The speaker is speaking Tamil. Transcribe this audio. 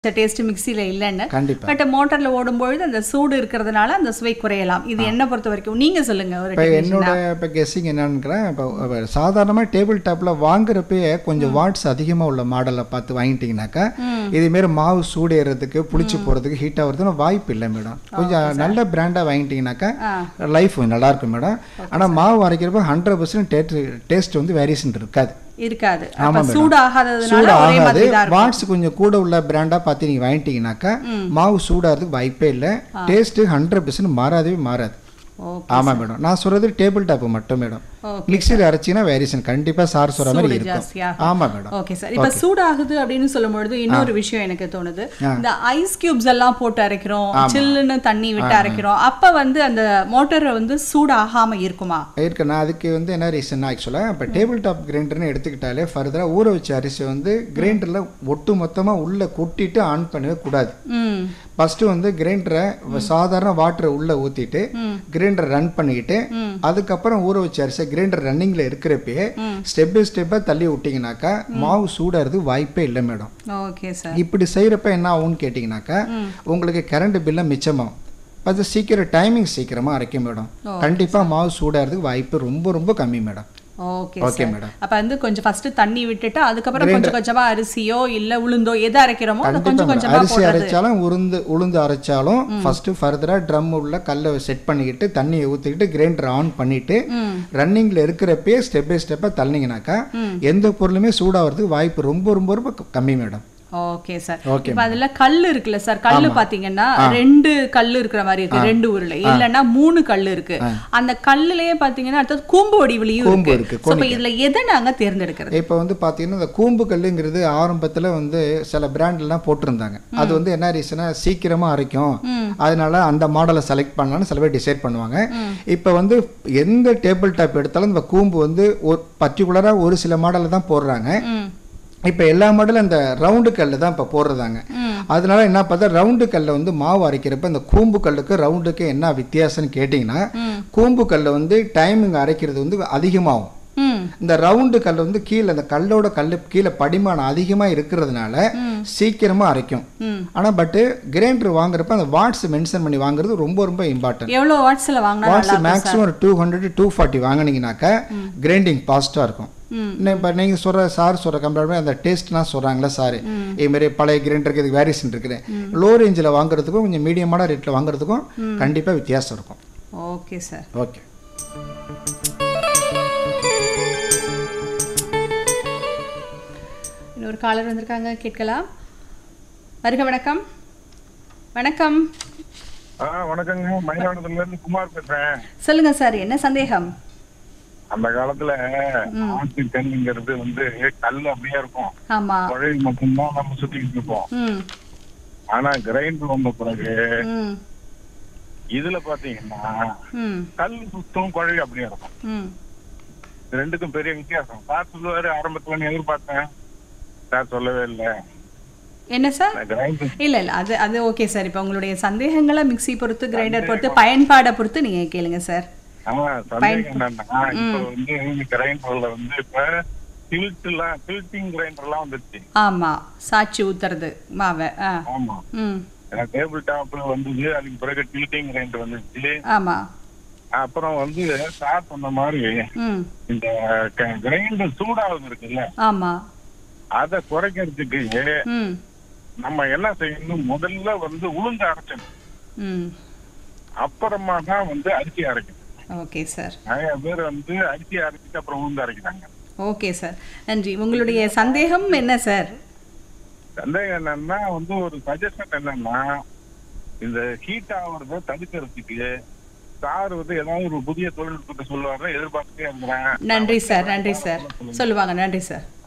டேஸ்ட் மிக்சியில் இல்லைன்னு கண்டிப்பா பட் மோட்டார்ல ஓடும்பொழுது அந்த சூடு இருக்கிறதுனால அந்த சுவை குறையலாம் இது என்ன பொறுத்த வரைக்கும் நீங்க சொல்லுங்க ஒரு இப்போ technician-ஆ. என்னோட இப்போ கெஸ்ஸிங் என்னன்னுக்கிறேன் இப்போ சாதாரணமாக டேபிள் டாப்பில் வாங்குறப்பயே கொஞ்சம் வாட்ஸ் அதிகமாக உள்ள மாடலை பார்த்து வாங்கிட்டீங்கன்னாக்கா இதுமாரி மாவு சூடு ஏறதுக்கு புளிச்சு போகிறதுக்கு ஹீட் ஆகிறதுன்னு வாய்ப்பு இல்லை மேடம் கொஞ்சம் நல்ல பிராண்டாக வாங்கிட்டீங்கன்னாக்கா ஆ. லைஃப் நல்லா இருக்கும் மேடம் ஆனால் மாவு அரைக்கிறப்ப ஹண்ட்ரட் பர்சன்ட் டேஸ்ட் டேஸ்ட் வந்து வேரியேஷன் இருக்காது இருக்காது ஆமா அப்ப மேடம். சூடு ஆகாததுனால சூடு ஒரே ஆகாது மாதிரி தான் இருக்கும் வாட்ஸ் கொஞ்சம் கூட உள்ள பிராண்டாக பார்த்து நீங்கள் வாங்கிட்டீங்கன்னாக்கா மாவு சூடாகிறதுக்கு வாய்ப்பே இல்லை டேஸ்ட்டு ஹண்ட்ரட் பர்சன்ட் மாறாதவே மாறாது ஓகே ஆமாம் மேடம் நான் சொல்கிறது டேபிள் டாப் மட்டும் மேடம் ஓகே மிக்சியில் அரைச்சிங்கன்னா வேரியேஷன் கண்டிப்பாக சார் சொல்கிற மாதிரி சூடு இருக்கும் ஜாஸ்தியா ஆமாம் மேடம் ஓகே சார் இப்ப சூடாகுது அப்படின்னு சொல்லும்பொழுது இன்னொரு விஷயம் எனக்கு தோணுது இந்த ஐஸ் கியூப்ஸ் எல்லாம் போட்டு அரைக்கிறோம் சில்லுன்னு தண்ணி விட்டு அரைக்கிறோம் அப்ப வந்து அந்த மோட்டார் வந்து சூடு ஆகாம இருக்குமா இருக்கு நான் அதுக்கு வந்து என்ன ரீசன் ஆக்சுவலாக இப்போ டேபிள் டாப் கிரைண்டர்னு எடுத்துக்கிட்டாலே ஃபர்தராக ஊற வச்ச அரிசி வந்து கிரைண்டரில் ஒட்டு மொத்தமாக உள்ளே கொட்டிட்டு ஆன் பண்ணவே கூடாது ம் ஃபஸ்ட்டு வந்து கிரைண்டரை சாதாரண வாட்டரை உள்ளே ஊற்றிட்டு கிரைண்டரை ரன் பண்ணிக்கிட்டு அதுக்கப்புறம் ஊற வச்ச அரிசி கிரைண்டர் ரன்னிங்கில் இருக்கிறப்பயே ஸ்டெப் பை ஸ்டெப்பாக தள்ளி விட்டிங்கனாக்கா மாவு சூடாகிறது வாய்ப்பே இல்லை மேடம் ஓகே சார் இப்படி செய்கிறப்ப என்ன ஆகும்னு கேட்டிங்கனாக்கா உங்களுக்கு கரண்ட் பில்லை மிச்சமாகும் அது சீக்கிரம் டைமிங் சீக்கிரமாக அரைக்கும் மேடம் கண்டிப்பாக மாவு சூடாகிறதுக்கு வாய்ப்பு ரொம்ப ரொம்ப கம்மி madam okay okay sir madam அப்ப வந்து கொஞ்சம் ஃபர்ஸ்ட் தண்ணி விட்டுட்டு அதுக்கப்புறம் கொஞ்சம் கொஞ்சமா அரிசியோ இல்ல உளுந்தோ எது அரைக்கிறோமோ அதை கண்டிப்பா கொஞ்சம் மேடம். கொஞ்சமா அரிசி போடுறது அரைச்சாலும் உளுந்து உளுந்து அரைச்சாலும் ஃபர்ஸ்ட் ஃபர்தரா ட்ரம் உள்ள கல்லை செட் பண்ணிக்கிட்டு தண்ணியை ஊற்றிக்கிட்டு கிரைண்டர் ஆன் பண்ணிட்டு ம் ரன்னிங்ல இருக்கிறப்பே ஸ்டெப் பை ஸ்டெப்பாக தள்ளினீங்கனாக்கா எந்த பொருளுமே சூடாகிறதுக்கு வாய்ப்பு ரொம்ப ரொம்ப ரொம்ப கம்மி மேடம் ஓகே சார் ஓகே இப்ப அதுல கல் இருக்குல்ல சார் கல்லு பாத்தீங்கன்னா ரெண்டு கல் இருக்கிற மாதிரி இருக்கு ரெண்டு உருளை இல்லன்னா மூணு கல் இருக்கு அந்த கல்லுலயே பாத்தீங்கன்னா அடுத்தது கூம்பு வடிவிலையும் கூம்பு இருக்கு இருக்கு, So, இப்ப இதுல எதை நாங்க தேர்ந்தெடுக்கிறது இப்போ வந்து பார்த்தீங்கன்னா இந்த கூம்பு கல்லுங்கிறது ஆரம்பத்தில் வந்து சில பிராண்ட்லாம் போட்டிருந்தாங்க அது வந்து என்ன ரீசனா சீக்கிரமாக அரைக்கும் அதனால அந்த மாடலை செலக்ட் பண்ணலாம்னு சில பேர் டிசைட் பண்ணுவாங்க இப்போ வந்து எந்த டேபிள் டாப் எடுத்தாலும் இந்த கூம்பு வந்து ஒரு பர்டிகுலராக ஒரு சில மாடலில் தான் போடுறாங்க ம் இப்போ எல்லா மாடலும் அந்த ரவுண்டு கல்லு தான் இப்போ போடுறதாங்க அதனால என்ன பார்த்தா ரவுண்டு கல்லை வந்து மாவு அரைக்கிறப்ப இந்த கூம்பு கல்லுக்கு ரவுண்டுக்கு என்ன வித்தியாசம்னு கேட்டிங்கன்னா கூம்பு கல்லை வந்து டைமிங் அரைக்கிறது வந்து அதிகமாகும் ம் இந்த ரவுண்டு கல் வந்து கீழே அந்த கல்லோட கல் கீழே படிமானம் அதிகமாக இருக்கிறதுனால சீக்கிரமாக அரைக்கும் ம் ஆனால் பட்டு கிரைண்டர் வாங்குறப்ப அந்த வாட்ஸ் மென்ஷன் பண்ணி வாங்குறது ரொம்ப ரொம்ப இம்பார்ட்டன்ட் எவ்வளவு வாட்ஸ்ல வாங்கினா வாட்ஸ் நல்லா மேக்ஸிமம் ஒரு டூ ஹண்ட்ரட் டூ ஃபார்ட்டி வாங்கினீங்கனாக்கா கிரைண்டிங் ஃபாஸ்ட்டாக இருக்கும் ம். இப்போ நீங்கள் சொல்கிற சார் சொல்கிற கம்பேர் பண்ணி அந்த டேஸ்ட்லாம் சொல்கிறாங்களே சார் இதுமாரி பழைய கிரைண்டருக்கு இதுக்கு வேரியேஷன் இருக்குது லோ ரேஞ்சில் வாங்குறதுக்கும் கொஞ்சம் மீடியமான ரேட்டில் வாங்குறதுக்கும் கண்டிப்பாக வித்தியாசம் இருக்கும் ஓகே சார் ஓகே இன்னொரு காலர் வந்திருக்காங்க கேட்கலாம் வருக வணக்கம் வணக்கம் ஆ வணக்கங்க மயிலாடுதுறையில இருந்து குமார் பேசுறேன் சொல்லுங்க சார் என்ன சந்தேகம் அந்த காலத்துல ஆட்டு கல்லுங்கிறது வந்து கல் அப்படியே இருக்கும் ஆமா குழவி மட்டும்தான் நம்ம சுத்திக்கிட்டு இருப்போம் ம் ஆனா கிரைண்டர் வந்த பிறகு ம் இதுல பாத்தீங்கன்னா ம் கல் சுத்தம் குழவி அப்படியே இருக்கும் ம் இது ரெண்டுக்கும் பெரிய வித்தியாசம் சார் சொல்லுவாரு ஆரம்பத்துல நான் எதிர்பார்த்தேன் சார் சொல்லவே இல்லை என்ன சார் கிரைண்டர் இல்ல இல்ல அது அது ஓகே சார் இப்போ உங்களுடைய சந்தேகங்களை மிக்ஸி பொறுத்து கிரைண்டர் பொறுத்து பயன்பாடை பொறுத்து நீங்க கேளுங்க சார் ஆமா சந்தேகம் என்னன்னா இப்ப வந்து கிரைண்டர்ல வந்து இப்ப டில்ட் எல்லாம் டில்ட்டிங் கிரைண்டர் எல்லாம் வந்துருச்சு ஆமா சாட்சி ஊத்துறது மாவை ஆ ஆமா ம் டேபிள் டாப்ல வந்தது அதுக்கு பிறகு டில்ட்டிங் கிரைண்டர் வந்துருச்சு ஆமா அப்புறம் வந்து சார் சொன்ன மாதிரி ம் இந்த கிரைண்டர் சூடாகுது இருக்குல்ல ஆமா அதை குறைக்கிறதுக்கு ம் நம்ம என்ன செய்யணும் முதல்ல வந்து உளுந்து அரைச்சணும் ம் அப்புறமா தான் வந்து அரிசி அரைக்கணும் ஓகே சார் நிறைய பேர் வந்து அரிசி அரைச்சிட்டு அப்புறம் உளுந்து அரைக்கிறாங்க ஓகே சார் நன்றி உங்களுடைய சந்தேகம் என்ன சார் சந்தேகம் என்னன்னா வந்து ஒரு சஜஷன் என்னன்னா இந்த ஹீட் ஆகுறத தடுக்கிறதுக்கு சார் வந்து ஏதாவது ஒரு புதிய தொழில்நுட்பத்தை சொல்லுவாங்க எதிர்பார்த்துட்டே இருக்கிறேன் நன்றி சார் நன்றி சார் சொல்லுவாங்க நன்றி சார்